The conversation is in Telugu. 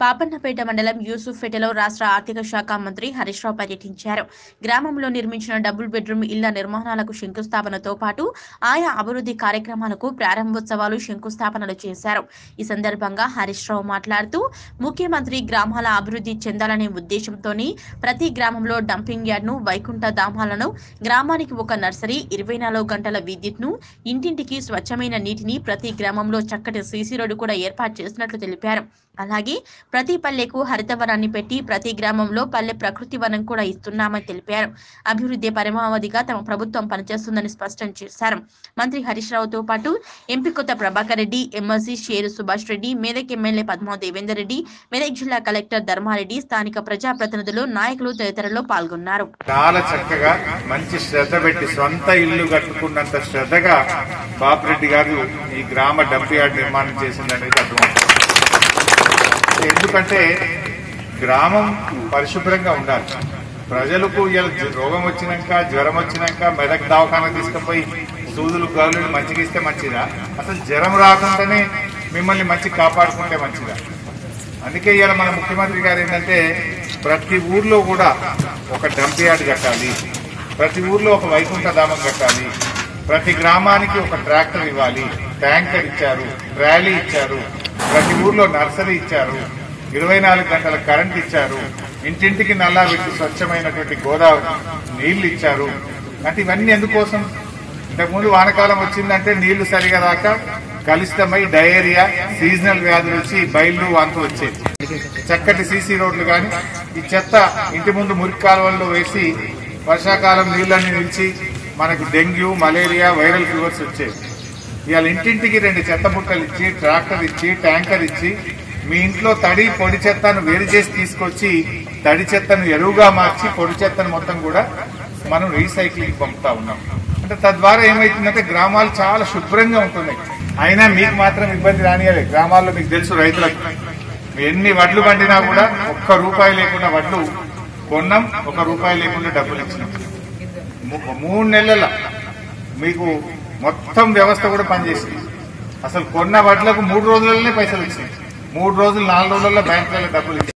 పాపన్నపేట మండలం యూసుఫ్పేటలో రాష్ట్ర ఆర్థిక శాఖ మంత్రి హరీష్ రావు పర్యటించారు గ్రామంలో నిర్మించిన డబుల్ బెడ్రూమ్ ఇళ్ల నిర్మాణాలకు శంకుస్థాపనతో పాటు ఆయా అభివృద్ధి కార్యక్రమాలకు ప్రారంభోత్సవాలు శంకుస్థాపనలు చేశారు ఈ సందర్భంగా హరీష్ రావు మాట్లాడుతూ ముఖ్యమంత్రి గ్రామాల అభివృద్ధి చెందాలనే ఉద్దేశంతోని ప్రతి గ్రామంలో డంపింగ్ యార్డ్ను వైకుంఠ ధామాలను గ్రామానికి ఒక నర్సరీ ఇరవై నాలుగు గంటల విద్యుత్ను ఇంటింటికి స్వచ్ఛమైన నీటిని ప్రతి గ్రామంలో చక్కటి సీసీ రోడ్డు కూడా ఏర్పాటు చేసినట్లు తెలిపారు అలాగే ప్రతి పల్లెకు హరితవనాన్ని పెట్టి ప్రతి గ్రామంలో పల్లె ప్రకృతి వనం కూడా ఇస్తున్నామని తెలిపారు అభివృద్ధి పరమావధిగా తమ ప్రభుత్వం పనిచేస్తుందని స్పష్టం చేశారు మంత్రి హరీష్ రావుతో పాటు MP Kotha Prabhakar Reddy MLC Sheri Subhash Reddy Medak MLA Padma Devender Reddy Medak జిల్లా కలెక్టర్ ధర్మారెడ్డి స్థానిక ప్రజాప్రతినిధులు నాయకులు తదితరులు పాల్గొన్నారు చాలా చక్కగా మంచి శ్రద్ధ పెట్టి సొంత ఇల్లు కట్టుకున్నంత శ్రద్ధగా బాపిరెడ్డి గారు ఈ గ్రామ డంప్ యార్డ్ నిర్మాణం చేసిందనేది అర్థమవుతుంది ఎందుకంటే గ్రామం పరిశుభ్రంగా ఉండాలి ప్రజలకు ఇలా జ- రోగం వచ్చినాక జ్వరం వచ్చినాక మెదక్ దవాఖాన తీసుకుపోయి సూదులు గాలులు మంచిగా ఇస్తే మంచిదా అసలు జ్వరం రాకుండానే మిమ్మల్ని మంచి కాపాడుకుంటే మంచిదా అందుకే ఇవాళ మన ముఖ్యమంత్రి గారు ఏంటంటే ప్రతి ఊర్లో కూడా ఒక డంప్ యార్డ్ కట్టాలి ప్రతి ఊర్లో ఒక వైకుంఠ ధామం కట్టాలి ప్రతి గ్రామానికి ఒక ట్రాక్టర్ ఇవ్వాలి ట్యాంకర్ ఇచ్చారు ర్యాలీ ఇచ్చారు ప్రతి ఊర్లో నర్సరీ ఇచ్చారు ఇరవై నాలుగు గంటల కరెంట్ ఇచ్చారు ఇంటింటికి నల్లా పెట్టి స్వచ్ఛమైనటువంటి గోదావరి నీళ్లు ఇచ్చారు అంటే ఇవన్నీ ఎందుకోసం ఇంతకుముందు వానకాలం వచ్చిందంటే నీళ్లు సరిగా రాక కలుషితమై డయేరియా సీజనల్ వ్యాధులు వచ్చి బయలు వాంతులు వచ్చేది చక్కటి సీసీ రోడ్లు కానీ ఈ చెత్త ఇంటి ముందు మురికి కాలువల్లో వేసి వర్షాకాలం నీళ్ళని నిలిచి మనకు డెంగ్యూ మలేరియా వైరల్ ఫీవర్స్ వచ్చేది ఇవాళ ఇంటింటికి రెండు చెత్త బుట్టలు ఇచ్చి ట్రాక్టర్ ఇచ్చి ట్యాంకర్ ఇచ్చి మీ ఇంట్లో తడి పొడి చెత్తను వేరు చేసి తీసుకొచ్చి తడి చెత్తను ఎరువుగా మార్చి పొడి చెత్తను మొత్తం కూడా మనం రీసైక్లింగ్ పంపుతా ఉన్నాం అంటే తద్వారా ఏమైతుందంటే గ్రామాలు చాలా శుభ్రంగా ఉంటున్నాయి అయినా మీకు మాత్రం ఇబ్బంది రానియలేదు గ్రామాల్లో మీకు తెలుసు రైతులకు ఎన్ని వడ్లు పండినా కూడా ఒక్క రూపాయి లేకుండా వడ్లు కొన్నాం ఒక రూపాయి లేకుండా డబ్బులు ఇచ్చినాం ము- మూడు నెలల మీకు మొత్తం వ్యవస్థ కూడా పనిచేసింది అసలు కొన్న వడ్లకు మూడు రోజులలోనే పైసలు వచ్చినాయి మూడు రోజులు నాలుగు రోజుల్లో బ్యాంకులలో డబ్బులు ఇచ్చాయి